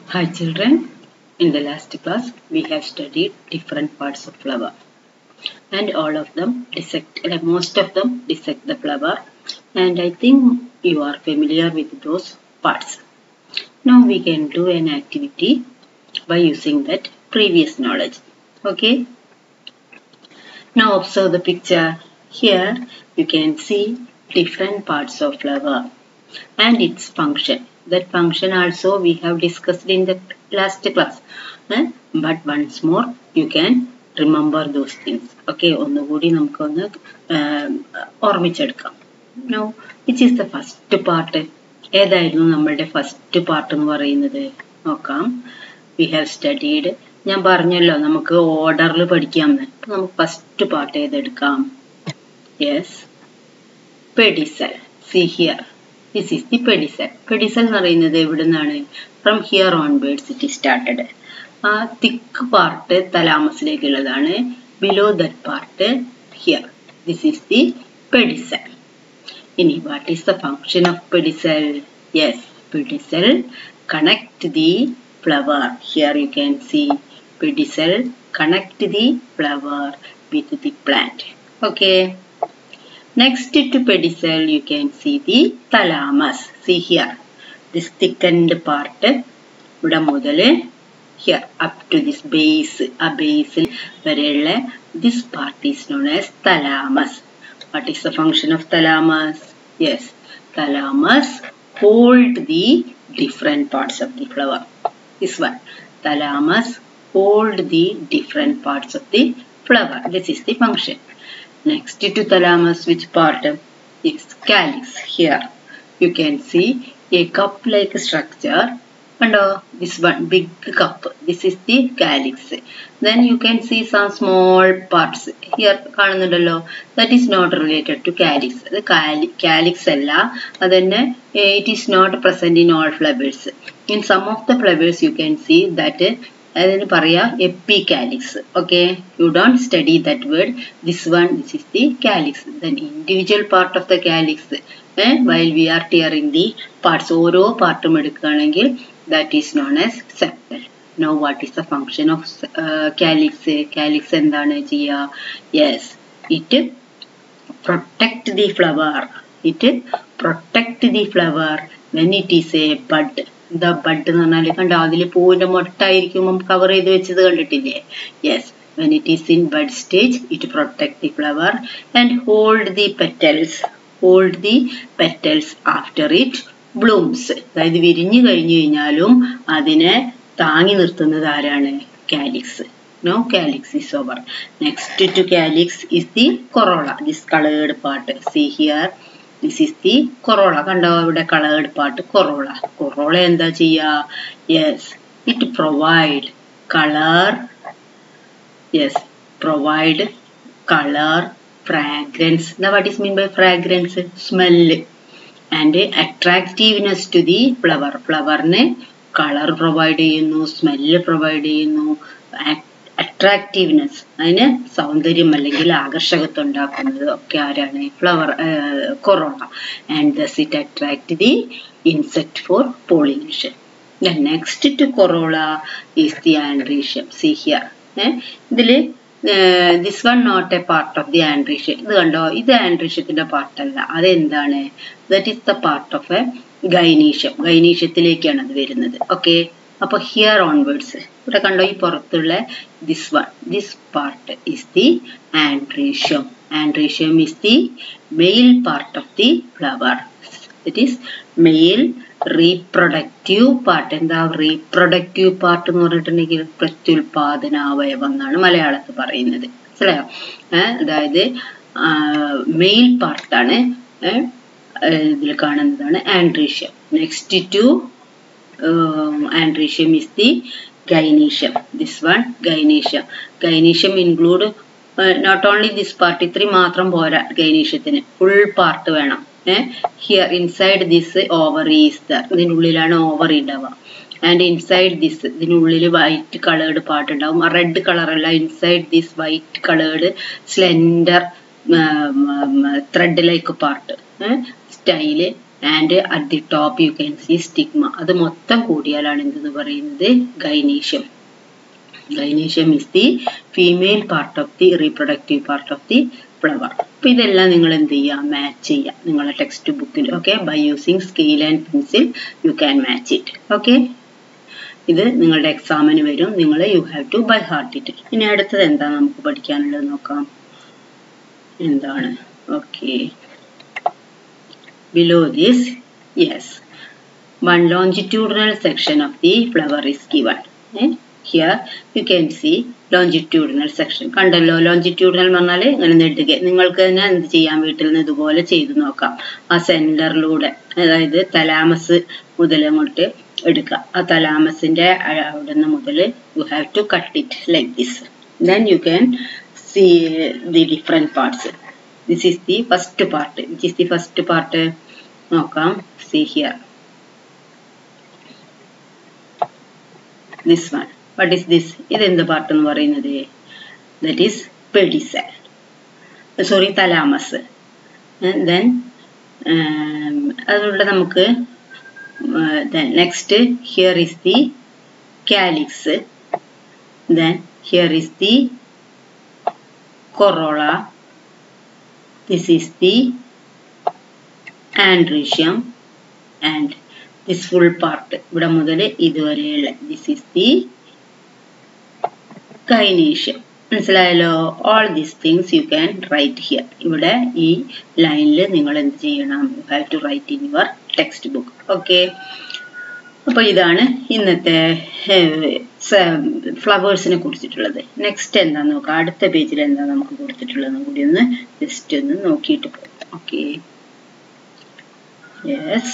Hi children, in the last class we have studied different parts of flower and all of them dissect, uh, most of them dissect the flower and I think you are familiar with those parts. Now we can do an activity by using that previous knowledge. Okay. Now observe the picture. Here you can see different parts of flower and its function. That function also we have discussed in the last class. Eh? But once more you can remember those things. Okay, ഒന്നുകൂടി നമുക്കൊന്ന് um, ഓർമ്മിച്ചെടുക്കാം no which is the first part ഏതായിരുന്നു നമ്മളുടെ first part എന്ന് പറയുന്നത് നോക്കാം we have studied ഞാൻ പറഞ്ഞല്ലോ നമുക്ക് ഓർഡറിൽ പഠിക്കാമെന്ന് അപ്പൊ നമുക്ക് ഫസ്റ്റ് പാർട്ട് ഏതെടുക്കാം yes pedicel see here this is the pedicel pedicel എന്ന് പറയുന്നത് എവിടെ നിന്നാണ് from here onwards it started a thick part തലാമസിലേക്കുള്ളതാണ് below that part here this is the pedicel ഇനി what is the function of pedicel yes pedicel connect the flower here you can see pedicel connect the flower with the plant okay Next to pedicel, you can see the thalamus. See here, this thickened part. ഇവിടെ മുതൽ here up to this base ആ ബേസിൽ വരെയുള്ള this part is known as thalamus what is the function of thalamus yes thalamus hold the different parts of the flower this one thalamus hold the different parts of the flower this is the function Next to thalamus, which part is calyx. Here you can see a cup-like structure. And uh, this one big cup. This is the calyx. Then you can see some small parts. Here കാണുന്നുണ്ടല്ലോ that is not related to calyx. അത് calyx അല്ല അതന്നെ it is not present in all flowers. In some of the flowers you can see that അതിന് പറയാ epicalyx okay you don't study that word this one this is the calyx then individual part of the calyx while we are tearing the parts ഓരോ പാർട്ടും എടുക്കുകയാണെങ്കിൽ that is known as sepal no what is the function of calyx calyx എന്താണ് ചെയ്യുക yes it protect the flower it protect the flower when it is a bud എന്താ bud എന്ന് പറഞ്ഞാൽ കണ്ടോ അതിൽ പൂവിന്റെ മൊട്ടായിരിക്കുമ്പം കവർ ചെയ്ത് വെച്ചത് കണ്ടിട്ടില്ലേ yes when it is in bud stage it protect the flower and hold the petals hold the petals after it blooms അതായത് വിരിഞ്ഞു കഴിഞ്ഞു കഴിഞ്ഞാലും അതിനെ താങ്ങി നിർത്തുന്നത് ആരാണ് calyx no calyx is over next to calyx is the corolla this colored part see here this is the corolla കണ്ടോ ഇവിടെ കളേർഡ് പാർട്ട് കൊറോള കൊറോള എന്താ ചെയ്യാ yes it provide colour yes provide colour fragrance എന്താ what is mean by fragrance smell and attractiveness to the flower ഫ്ലവറിന് colour provide ചെയ്യുന്നു smell provide ചെയ്യുന്നു attractiveness അതിന് സൗന്ദര്യം അല്ലെങ്കിൽ ആകർഷകത്വം ഉണ്ടാക്കുന്നത് ഒക്കെ ആരാണ് flower corolla and thus it attract the insect for pollination next to corolla is the androecium see here ഇതിൽ this one not a part of the androecium ഇത് കണ്ടോ ഇത് ആൻഡ്രീഷ്യത്തിന്റെ പാർട്ടല്ല അതെന്താണ് that is the part of a gynoecium ഗൈനീഷ്യത്തിലേക്കാണ് അത് വരുന്നത് ഓക്കെ അപ്പൊ ഹിയർ ഓൺവേർഡ്സ് ഇവിടെ കണ്ടോ ഈ പുറത്തുള്ള this one this part is the androecium androecium is the male part of the flower it is male reproductive part എന്താ റീപ്രൊഡക്റ്റീവ് പാർട്ട് എന്ന് പറഞ്ഞിട്ടുണ്ടെങ്കിൽ പ്രത്യുൽപാദനാവയവം എന്നാണ് മലയാളത്തിൽ പറയുന്നത് മനസ്സിലായോ അതായത് മെയിൽ പാർട്ടാണ് ഇതിൽ കാണുന്നതാണ് androecium next to andrecium is the gynecium this one gynecium gynecium include uh, not only this part ഇത്ര മാത്രം പോരാ ഗൈനീഷ്യത്തിന് ഫുൾ പാർട്ട് വേണം here inside this ovary is there ഇതിനുള്ളിലാണ് ഓവറി ഉണ്ടാവുക ആൻഡ് ഇൻസൈഡ് ദിസ് ഇതിനുള്ളിൽ വൈറ്റ് കളേർഡ് പാർട്ട് ഉണ്ടാവും red colour അല്ല inside this white coloured slender thread like part style and at the top you can see stigma അത് മൊത്തം കൂടിയാലാണ് എന്തെന്ന് പറയുന്നത് gynoecium gynoecium is the female part of the reproductive part of the flower അപ്പൊ ഇതെല്ലാം നിങ്ങൾ എന്ത് ചെയ്യുക മാച്ച് ചെയ്യുക നിങ്ങളുടെ ടെക്സ്റ്റ് ബുക്കിൽ okay by using scale and pencil you can match it okay ഇത് നിങ്ങളുടെ എക്സാമിന് വരും നിങ്ങൾ you have to by heart it ഇനി അടുത്തത് എന്താ നമുക്ക് പഠിക്കാനുള്ളത് നോക്കാം എന്താണ് okay below this yes one longitudinal section of the flower is given here you can see longitudinal section കണ്ടല്ലോ ലോഞ്ചിറ്റ്യൂഡിനൽ എന്ന് പറഞ്ഞാൽ ഇങ്ങനെ നെടുക നിങ്ങൾക്ക് തന്നെ എന്ത് ചെയ്യാം വീട്ടിൽ നിന്ന് ഇതുപോലെ ചെയ്തു നോക്കാം ആ സെന്ററിലൂടെ അതായത് തലാമസ് മുതൽ അങ്ങോട്ട് എടുക്കുക ആ തലാമസിന്റെ അവിടെ നിന്ന് മുതൽ you have to cut it like this then you can see the different parts this is the first part which is the first part നോക്കാം see here this one what is this ഇതെന്ത് part എന്ന് പറയുന്നത് that is pedicel sorry thalamus then അതുകൊണ്ട് നമുക്ക് then next here is the calyx then here is the corolla this is the andrecium and this full part ഇവിടെ മുതൽ ഇതുവരെയുള്ള this is the gynecium മനസ്സിലായല്ലോ all these things you can write here ഇവിടെ ഈ ലൈനിൽ നിങ്ങൾ എന്ത് ചെയ്യണം you have to write in your textbook okay അപ്പോൾ ഇതാണ് ഇന്നത്തെ ഫ്ലവേഴ്സിനെ കുറിച്ചിട്ടുള്ളത് നെക്സ്റ്റ് എന്താന്ന് നോക്കാം അടുത്ത പേജിൽ എന്താ നമുക്ക് കൊടുത്തിട്ടുള്ളതെന്ന് കൂടി ഒന്ന് ജസ്റ്റ് ഒന്ന് നോക്കിയിട്ട് പോകാം okay yes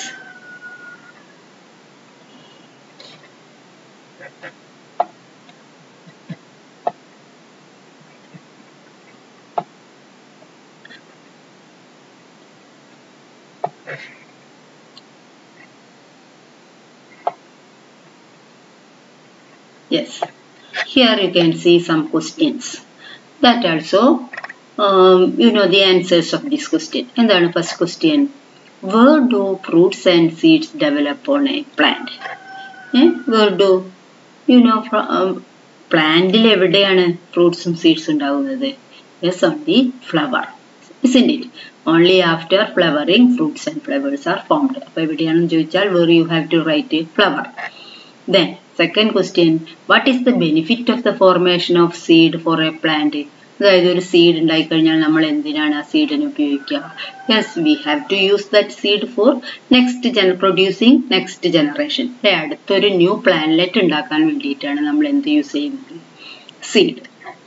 yes here you can see some questions that also um, you know the answers of this question എന്താണ് first question where do fruits and seeds develop on a plant eh? where do you know പ്ലാന്റിൽ എവിടെയാണ് ഫ്രൂട്ട്സും seeds ഉണ്ടാകുന്നത് yes on the flower isn't it only after flowering fruits and flowers are formed അപ്പോൾ എവിടെയാണെന്ന് ചോദിച്ചാൽ where you have to write a flower then second question what is the benefit of the formation of seed for a plant അതായത് ഒരു seed ഉണ്ടായിക്കഴിഞ്ഞാൽ നമ്മൾ എന്തിനാണ് ആ സീഡിന് ഉപയോഗിക്കുക yes we have to use that seed for next gen producing next generation അല്ലെ അടുത്തൊരു ന്യൂ പ്ലാനറ്റ് ഉണ്ടാക്കാൻ വേണ്ടിയിട്ടാണ് നമ്മൾ എന്ത് യൂസ് ചെയ്യുന്നത് seed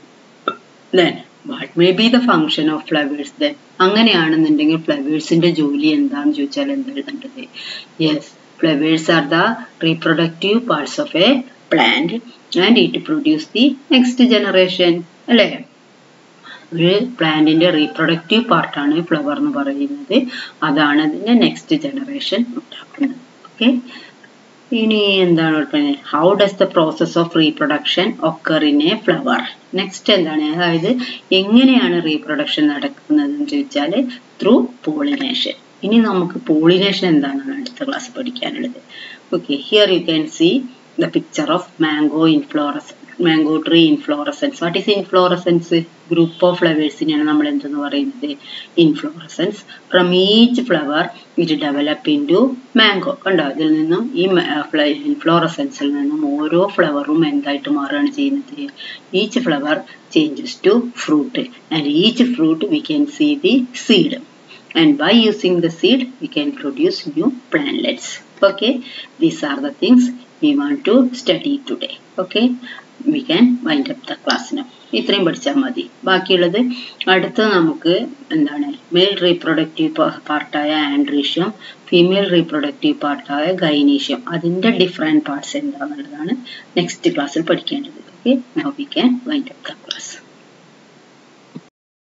then what may be the function of flowers then അങ്ങനെയാണെന്നുണ്ടെങ്കിൽ ഫ്ലവേഴ്സിന്റെ ജോലി എന്താണെന്ന് ചോദിച്ചാൽ എന്താ എഴുതേണ്ടത് yes flowers are the reproductive parts of a plant and it produce the next generation അല്ലേ ഒരു പ്ലാന്റിന്റെ റീപ്രൊഡക്റ്റീവ് പാർട്ടാണ് ഫ്ലവർ എന്ന് പറയുന്നത് അതാണ് അതിന്റെ നെക്സ്റ്റ് ജനറേഷൻ ഉണ്ടാക്കുന്നത് ഓക്കെ ഇനി എന്താണ് പറയുന്നത് how does the process of reproduction occur in a flower next എന്താണ് അതായത് എങ്ങനെയാണ് റീപ്രൊഡക്ഷൻ നടക്കുന്നത് എന്ന് ചോദിച്ചാൽ ത്രൂ പോളിനേഷൻ ഇനി നമുക്ക് പോളിനേഷൻ എന്താണെന്നാണ് അടുത്ത ക്ലാസ് പഠിക്കാനുള്ളത് okay here you can see the picture of mango inflores mango tree inflorescence what is inflorescence group of ഫ്ലവേഴ്സിനെയാണ് നമ്മൾ എന്തെന്ന് പറയുന്നത് inflorescence from each flower it develop into mango കണ്ടോ ഇതിൽ നിന്നും ഈ ഇൻഫ്ലോറസൻസിൽ നിന്നും ഓരോ ഫ്ലവറും എന്തായിട്ട് മാറുകയാണ് ചെയ്യുന്നത് each flower changes to fruit and each fruit we can see the seed and by using the seed we can produce new plantlets okay these are the things we want to study today okay we can wind up the class now ഇത്രയും പഠിച്ചാൽ മതി ബാക്കിയുള്ളത് അടുത്ത് നമുക്ക് എന്താണ് male reproductive പാർട്ടായ androecium female reproductive പാർട്ടായ gynoecium അതിൻ്റെ ഡിഫറെൻറ്റ് പാർട്സ് എന്താണെന്നുള്ളതാണ് നെക്സ്റ്റ് ക്ലാസ്സിൽ പഠിക്കേണ്ടത് okay now we can wind up the class